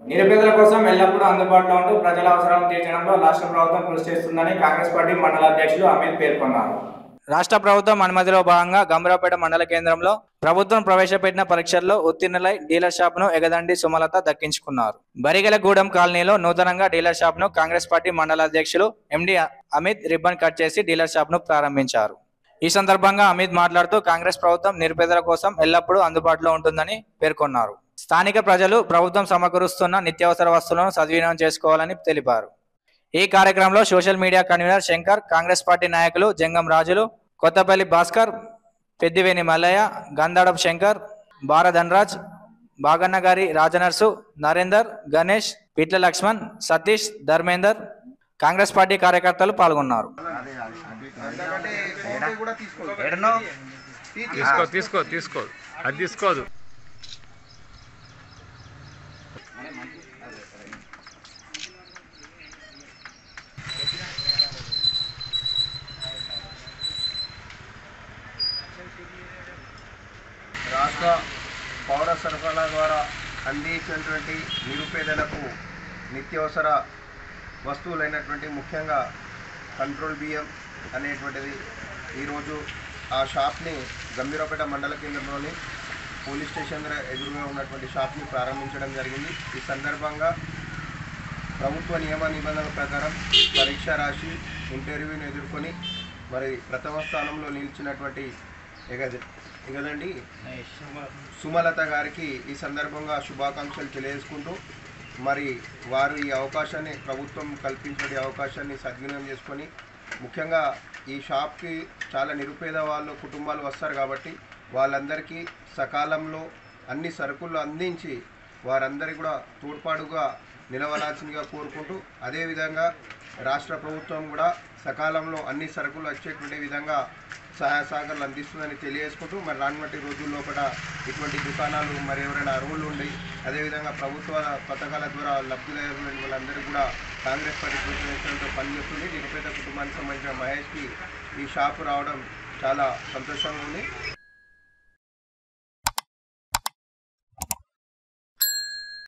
నిరుపేదల కోసం ఎల్లప్పుడూ అందుబాటులో ఉంటూ ప్రజల అవసరాలను తీర్చడంలో రాష్ట్ర ప్రభుత్వం కృషి చేస్తుందని కాంగ్రెస్ పార్టీ మండల అధ్యక్షులు అమిత్ పేర్కొన్నారు రాష్ట్ర ప్రభుత్వం అనుమతిలో భాగంగా గంభీరావుపేట మండల కేంద్రంలో ప్రభుత్వం ప్రవేశపెట్టిన పరీక్షల్లో ఉత్తీర్ణులై డీలర్ షాప్ ను ఎగదండి సుమలత దక్కించుకున్నారు బరిగెలగూడెం కాలనీలో నూతనంగా డీలర్ షాప్ ను కాంగ్రెస్ పార్టీ మండల అధ్యక్షులు ఎండి అమిత్ రిబ్బన్ కట్ చేసి డీలర్ షాప్ ను ప్రారంభించారు ఈ సందర్భంగా అమిత్ మాట్లాడుతూ కాంగ్రెస్ ప్రభుత్వం నిరుపేదల కోసం ఎల్లప్పుడూ అందుబాటులో ఉంటుందని పేర్కొన్నారు స్థానిక ప్రజలు ప్రభుత్వం సమకూరుస్తున్న నిత్యావసర వస్తువులను సద్వినియోగం చేసుకోవాలని తెలిపారు ఈ కార్యక్రమంలో social media convener Shankar Congress party నాయకులు జంగం రాజులు కొత్తపల్లి భాస్కర్ పెద్దివేని మల్లయ్య గంధాడపు శంకర్ బార ధనరాజ్ బాగన్న గారి రాజనర్సు నరేందర్ గణేష్ పిట్ల లక్ష్మణ్ సతీష్ ధర్మేందర్ కాంగ్రెస్ పార్టీ కార్యకర్తలు పాల్గొన్నారు తీసుకో తీసుకో తీసుకో అది తీసుకోదు రాష్ట్ర పౌర సరఫరాల ద్వారా అందించినటువంటి నిరుపేదలకు నిత్యావసర వస్తువులైనటువంటి ముఖ్యంగా కంట్రోల్ బియ్యం అనేటువంటిది ఈరోజు ఆ షాప్ని గంభీరపేట మండల కేంద్రంలోని పోలీస్ స్టేషన్ దగ్గర ఎదురుగా ఉన్నటువంటి షాప్ని ప్రారంభించడం జరిగింది ఈ సందర్భంగా ప్రభుత్వ నియమ నిబంధనల ప్రకారం పరీక్ష రాసి ఇంటర్వ్యూని ఎదుర్కొని మరి ప్రథమ స్థానంలో నిలిచినటువంటి ఎగద ఎగదండి సుమలత గారికి ఈ సందర్భంగా శుభాకాంక్షలు తెలియజేసుకుంటూ మరి వారు ఈ అవకాశాన్ని ప్రభుత్వం కల్పించిన అవకాశాన్ని సద్వినియోగం చేసుకొని ముఖ్యంగా ఈ షాప్కి చాలా నిరుపేద వాళ్ళు కుటుంబాలు వస్తారు కాబట్టి వాళ్ళందరికీ సకాలంలో అన్ని సరుకులు అందించి వారందరికీ కూడా తోడ్పాటుగా నిలవలాల్సిందిగా కోరుకుంటూ అదేవిధంగా రాష్ట్ర ప్రభుత్వం కూడా సకాలంలో అన్ని సరుకులు వచ్చేటువంటి విధంగా సహాయ సహకారాలు అందిస్తుందని తెలియజేసుకుంటూ మరి రానున్నటి రోజుల్లో కూడా ఇటువంటి దుకాణాలు మరి ఎవరైనా అర్హులు ఉండి అదేవిధంగా ప్రభుత్వ పథకాల ద్వారా లబ్ధిదారులైన వాళ్ళందరూ కూడా కాంగ్రెస్ పార్టీ కృతజ్ఞతలతో పనిచేస్తుంది నిరుపేద కుటుంబానికి సంబంధించిన మహేష్కి ఈ షాపు రావడం చాలా సంతోషంగా ఉంది